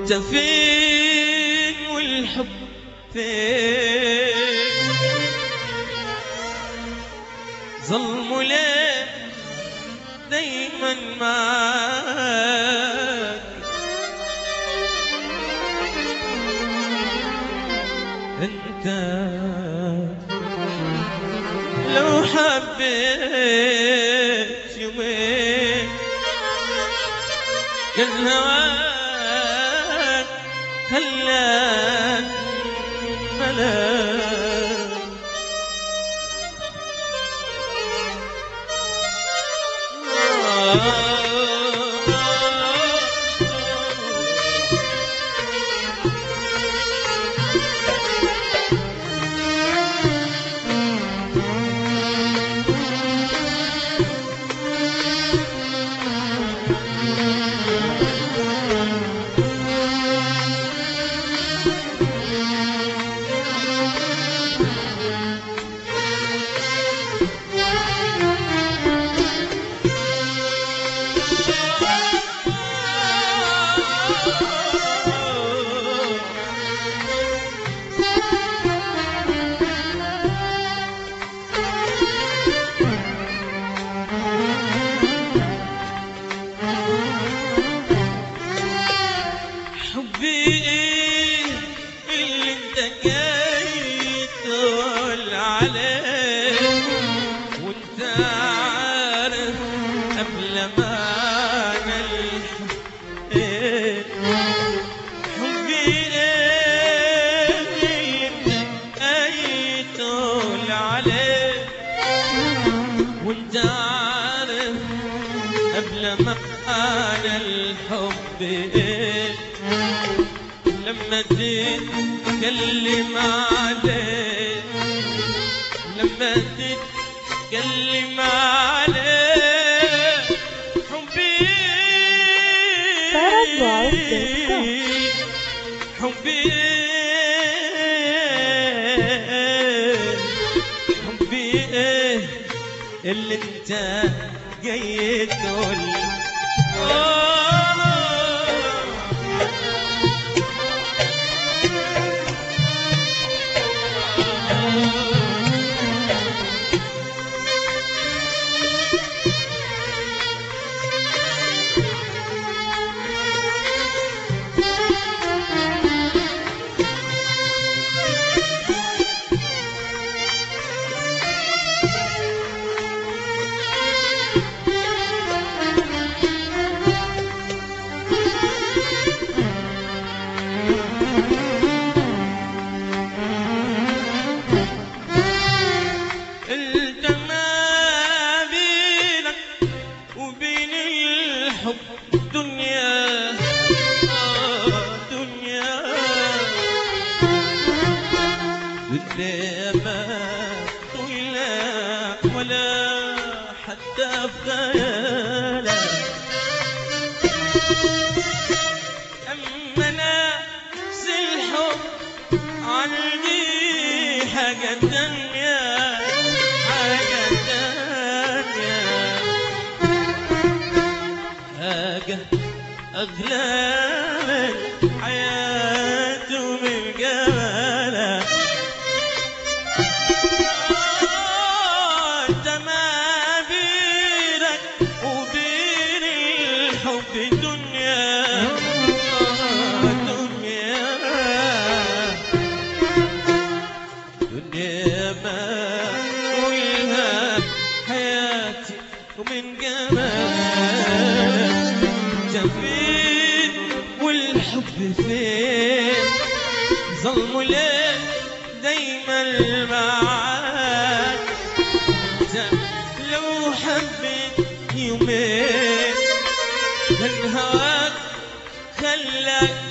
انت فين والحب فين ظلم ليه دايما معاك انت لو حبيت يومين كان هواك خلاك ملاك حبي ايه اللي انت جاي تقول عليه وانت عارف قبل ما انا الحب ايه حبي ايه اللي انت جاي تقول عليه وانت عارف قبل ما انا الحب ايه لما تتكلم عليه لما تتكلم عليه حبي حبي حبي ايه اللي انت جاي تقول آه. انت ما بينك وبين الحب دنيا آه، دنيا دنيا ما طويلة ولا حتى في خيالك أما ناس الحب عندي حاجة تانية حاجة تانية حاجة أغلى من حياته من جمالك آه، أنت ما بينك وبين الحب دنيا آه، دنيا دنيا ما طولها حياتي ومن جمالك انت فين والحب فين ظلم ليه دايما معاك انت لو حبيت يومين كان هواك خلاك